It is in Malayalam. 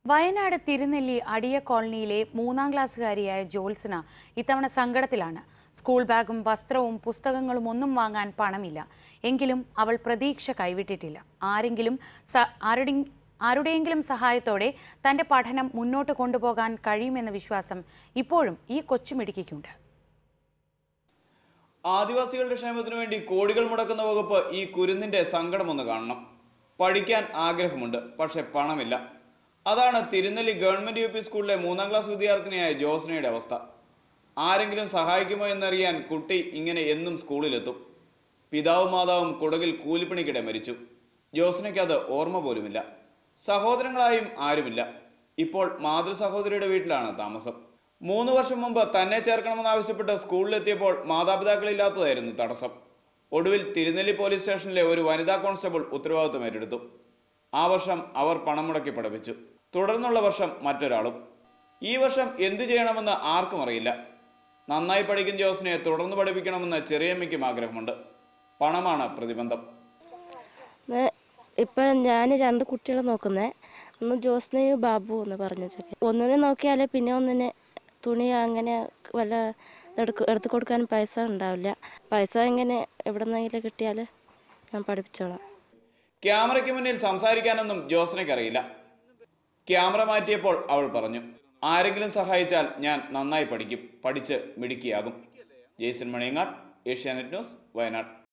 വയനാട് തിരുനെല്ലി അടിയ കോളനിയിലെ മൂന്നാം ക്ലാസ്സുകാരിയായ ജോത്സന ഇത്തവണ സങ്കടത്തിലാണ് സ്കൂൾ ബാഗും വസ്ത്രവും പുസ്തകങ്ങളും ഒന്നും വാങ്ങാൻ പണമില്ല എങ്കിലും അവൾ പ്രതീക്ഷ കൈവിട്ടിട്ടില്ല ആരെങ്കിലും സ- ആരുടെ- ആരുടെയെങ്കിലും സഹായത്തോടെ തന്റെ പഠനം മുന്നോട്ട് കൊണ്ടുപോകാൻ കഴിയുമെന്ന വിശ്വാസം ഇപ്പോഴും ഈ കൊച്ചുമിടുക്കിക്കുണ്ട് ആദിവാസികളുടെ ക്ഷേമത്തിനു വേണ്ടി കോടികൾ മുടക്കുന്ന വകുപ്പ് ഈ കുരുന്നിന്റെ സങ്കടമൊന്ന് കാണണം പഠിക്കാൻ ആഗ്രഹമുണ്ട് പക്ഷെ പണമില്ല അതാണ് തിരുനെല്ലി ഗവൺമെന്റ് യു പി സ്കൂളിലെ മൂന്നാം ക്ലാസ് വിദ്യാർത്ഥിനിയായ ജോസ്നയുടെ അവസ്ഥ ആരെങ്കിലും സഹായിക്കുമോ എന്നറിയാൻ കുട്ടി ഇങ്ങനെ എന്നും സ്കൂളിലെത്തും പിതാവും മാതാവും കുടകിൽ കൂലിപ്പണിക്കിടെ മരിച്ചു ജോസ്നയ്ക്ക് അത് ഓർമ്മ പോലുമില്ല സഹോദരങ്ങളായും ആരുമില്ല ഇപ്പോൾ മാതൃ സഹോദരിയുടെ വീട്ടിലാണ് താമസം മൂന്ന് വർഷം മുമ്പ് തന്നെ ചേർക്കണമെന്നാവശ്യപ്പെട്ട് സ്കൂളിലെത്തിയപ്പോൾ മാതാപിതാക്കളില്ലാത്തതായിരുന്നു തടസ്സം ഒടുവിൽ തിരുനെല്ലി പോലീസ് സ്റ്റേഷനിലെ ഒരു വനിതാ കോൺസ്റ്റബിൾ ഉത്തരവാദിത്വം ഏറ്റെടുത്തു ആ വർഷം അവർ പണം മുടക്കി പഠിപ്പിച്ചു തുടർന്നുള്ള വർഷം മറ്റൊരാളും ഈ വർഷം എന്തു ചെയ്യണമെന്ന് ആർക്കും അറിയില്ല നന്നായി പഠിക്കുന്ന ജോസിനെ തുടർന്ന് പഠിപ്പിക്കണമെന്ന് ചെറിയമ്മയ്ക്കും ആഗ്രഹമുണ്ട് പണമാണ് പ്രതിബന്ധം ന്ന് ഇപ്പം ഞാൻ രണ്ട് കുട്ടികളെ നോക്കുന്നേ ഒന്ന് ജോസ്നയും ബാബു എന്ന് പറഞ്ഞ ചെക്കൻ ഒന്നിനെ നോക്കിയാൽ പിന്നെ ഒന്നിനെ തുണി അങ്ങനെ വല്ല എടുക്ക എടുത്തു കൊടുക്കാൻ പൈസ ഉണ്ടാവില്ല പൈസ ഇങ്ങനെ എവിടെ നിന്നെങ്കിലും കിട്ടിയാൽ ഞാൻ പഠിപ്പിച്ചോളാം ക്യാമറയ്ക്ക് മുന്നിൽ സംസാരിക്കാനൊന്നും ജോസിനയ്ക്ക് അറിയില്ല ക്യാമറ മാറ്റിയപ്പോൾ അവൾ പറഞ്ഞു ആരെങ്കിലും സഹായിച്ചാൽ ഞാൻ നന്നായി പഠിക്കും പഠിച്ച് മിടുക്കിയാകും ജെയ്സൺ മണിയങ്ങാട് ഏഷ്യാനെറ്റ് ന്യൂസ് വയനാട്